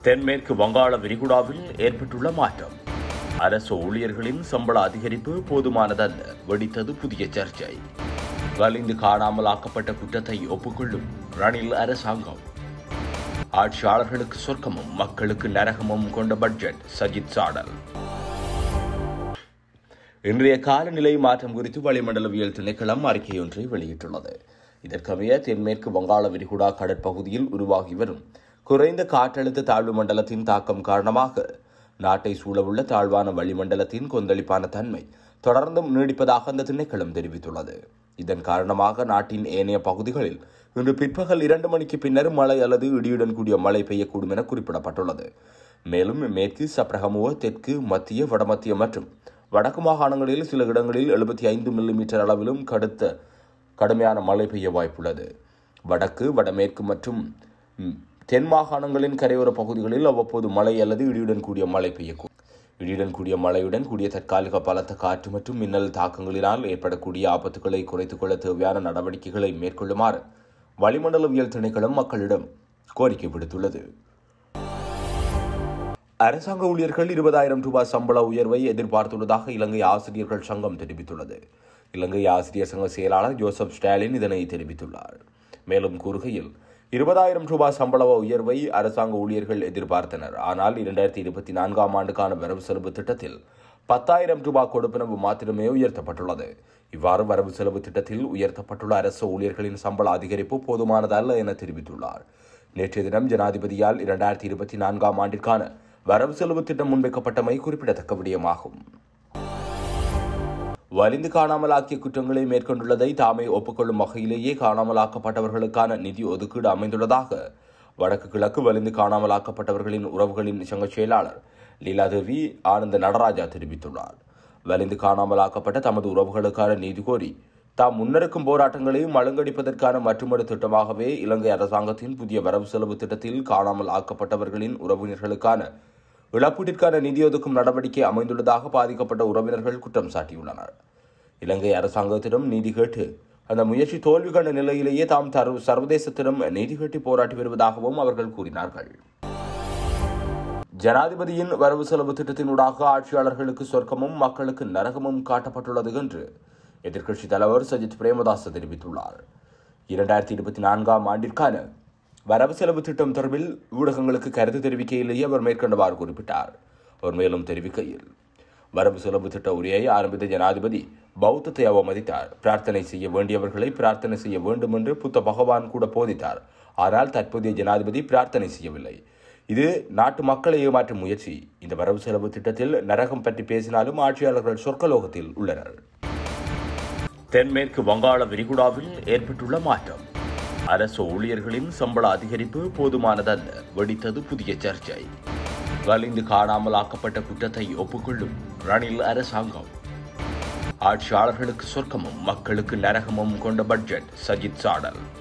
தென்மேற்கு வங்காள விரிகுடாவில் ஏற்பட்டுள்ள மாற்றம் அரசு ஊழியர்களின் சம்பள அதிகரிப்பு போதுமானதல்ல வெடித்தது புதிய சர்ச்சை வலிந்து காணாமலாக்கப்பட்ட குற்றத்தை ஒப்புக்கொள்ளும் ரணில் அரசாங்கம் ஆட்சியாளர்களுக்கு சொர்க்கமும் மக்களுக்கு நரகமும் கொண்ட பட்ஜெட் சஜித் சாடல் இன்றைய காலநிலை மாற்றம் குறித்து வளிமண்டலவியல் திணைக்களம் அறிக்கையொன்றை வெளியிட்டுள்ளது இதற்கமைய தென்மேற்கு வங்காள விரிகுடா கடற்பகுதியில் உருவாகி வரும் குறைந்த காற்றழுத்த தாழ்வு மண்டலத்தின் தாக்கம் காரணமாக நாட்டை சூழவுள்ள தாழ்வான வளிமண்டலத்தின் கொந்தளிப்பான தன்மை தொடர்ந்தும் நீடிப்பதாக அந்த திணைக்களம் தெரிவித்துள்ளது இதன் காரணமாக நாட்டின் ஏனைய பகுதிகளில் இன்று பிற்பகல் இரண்டு மணிக்கு பின்னர் மழை அல்லது இடியுடன் கூடிய மழை பெய்யக்கூடும் என குறிப்பிடப்பட்டுள்ளது மேலும் மேற்கு சப்ரகமுவ தெற்கு மத்திய வடமத்திய மற்றும் வடக்கு மாகாணங்களில் சில இடங்களில் எழுபத்தி ஐந்து மில்லிமீட்டர் அளவிலும் கடுத்த கடுமையான மழை பெய்ய வாய்ப்புள்ளது வடக்கு வடமேற்கு மற்றும் ம், தென் மாகாணங்களின் கரையோர பகுதிகளில் அவ்வப்போது மழை அல்லது இடியுடன் கூடிய மழை பெய்யக்கூடும் இடியுடன் கூடிய மழையுடன் கூடிய தற்காலிக பலத்த காற்று மற்றும் மின்னல் தாக்கங்களினால் ஏற்படக்கூடிய ஆபத்துகளை குறைத்துக் கொள்ள தேவையான நடவடிக்கைகளை மேற்கொள்ளுமாறு வளிமண்டலவியல் திணைக்களம் மக்களிடம் கோரிக்கை விடுத்துள்ளது அரசாங்க ஊழியர்கள் இருபதாயிரம் ரூபாய் சம்பள உயர்வை எதிர்பார்த்துள்ளதாக இலங்கை ஆசிரியர்கள் சங்கம் தெரிவித்துள்ளது இலங்கை ஆசிரியர் சங்க செயலாளர் ஜோசப் ஸ்டாலின் இதனை தெரிவித்துள்ளார் மேலும் கூறுகையில் இருபதாயிரம் ரூபாய் சம்பள உயர்வை அரசாங்க ஊழியர்கள் எதிர்பார்த்தனர் ஆனால் இரண்டாயிரத்தி இருபத்தி நான்காம் ஆண்டுக்கான வரவு செலவு திட்டத்தில் பத்தாயிரம் ரூபாய் கொடுப்பனவு மாத்திரமே உயர்த்தப்பட்டுள்ளது இவ்வாறு வரவு செலவு திட்டத்தில் உயர்த்தப்பட்டுள்ள அரசு ஊழியர்களின் சம்பள அதிகரிப்பு போதுமானதல்ல என தெரிவித்துள்ளார் நேற்றைய தினம் ஜனாதிபதியால் இரண்டாயிரத்தி இருபத்தி நான்காம் ஆண்டிற்கான வரவு செலவு திட்டம் முன்வைக்கப்பட்டமை குறிப்பிடத்தக்க விடயமாகும் வலிந்து காணாமலாக்கிய குற்றங்களை மேற்கொண்டுள்ளதை தாமே ஒப்புக்கொள்ளும் வகையிலேயே காணாமலாக்கப்பட்டவர்களுக்கான நிதி ஒதுக்கீடு அமைந்துள்ளதாக வடக்கு கிழக்கு வலிந்து காணாமலாக்கப்பட்டவர்களின் உறவுகளின் சங்க செயலாளர் லீலாதேவி ஆனந்த நடராஜா தெரிவித்துள்ளார் வலிந்து காணாமலாக்கப்பட்ட தமது உறவுகளுக்கான நீதி கோரி தாம் முன்னெடுக்கும் போராட்டங்களை மழுங்கடிப்பதற்கான மற்றொரு திட்டமாகவே இலங்கை அரசாங்கத்தின் புதிய வரவு செலவு திட்டத்தில் காணாமல் ஆக்கப்பட்டவர்களின் உறவினர்களுக்கான இழப்பீட்டிற்கான நிதி ஒதுக்கும் நடவடிக்கை அமைந்துள்ளதாக பாதிக்கப்பட்ட உறவினர்கள் குற்றம் சாட்டியுள்ளனர் இலங்கை அரசாங்கத்திடம் நீதி கேட்டு அந்த முயற்சி தோல்வி கண்ட நிலையிலேயே தாம் தரு சர்வதேசத்திடம் நீதி கேட்டு போராட்டி வருவதாகவும் அவர்கள் கூறினார்கள் ஜனாதிபதியின் வரவு செலவு திட்டத்தினூடாக ஆட்சியாளர்களுக்கு சொர்க்கமும் மக்களுக்கு நரகமும் காட்டப்பட்டுள்ளது என்று எதிர்க்கட்சித் தலைவர் சஜித் பிரேமதாஸ் தெரிவித்துள்ளார் இரண்டாயிரத்தி இருபத்தி நான்காம் ஆண்டிற்கான வரவு செலவு திட்டம் தொடர்பில் ஊடகங்களுக்கு கருத்து தெரிவிக்கையிலேயே அவர் மேற்கண்டவாறு குறிப்பிட்டார் அவர் மேலும் தெரிவிக்கையில் வரவு செலவு திட்ட உரையை ஆரம்பித்த ஜனாதிபதி பௌத்தத்தை அவமதித்தார் பிரார்த்தனை செய்ய வேண்டியவர்களை பிரார்த்தனை செய்ய வேண்டும் என்று புத்த பகவான் கூட போதித்தார் ஆனால் தற்போதைய ஜனாதிபதி பிரார்த்தனை செய்யவில்லை இது நாட்டு மக்களை ஏமாற்றும் முயற்சி இந்த வரவு செலவு திட்டத்தில் நரகம் பற்றி பேசினாலும் ஆட்சியாளர்கள் சொர்க்கலோகத்தில் உள்ளனர் தென்மேற்கு வங்காள விரிகுடாவில் ஏற்பட்டுள்ள மாற்றம் அரசு ஊழியர்களின் சம்பள அதிகரிப்பு போதுமானதல்ல வெடித்தது புதிய சர்ச்சை வலிந்து காணாமலாக்கப்பட்ட குற்றத்தை ஒப்புக்கொள்ளும் ரணில் அரசாங்கம் ஆட்சியாளர்களுக்கு சொர்க்கமும் மக்களுக்கு நரகமும் கொண்ட பட்ஜெட் சஜித் சாடல்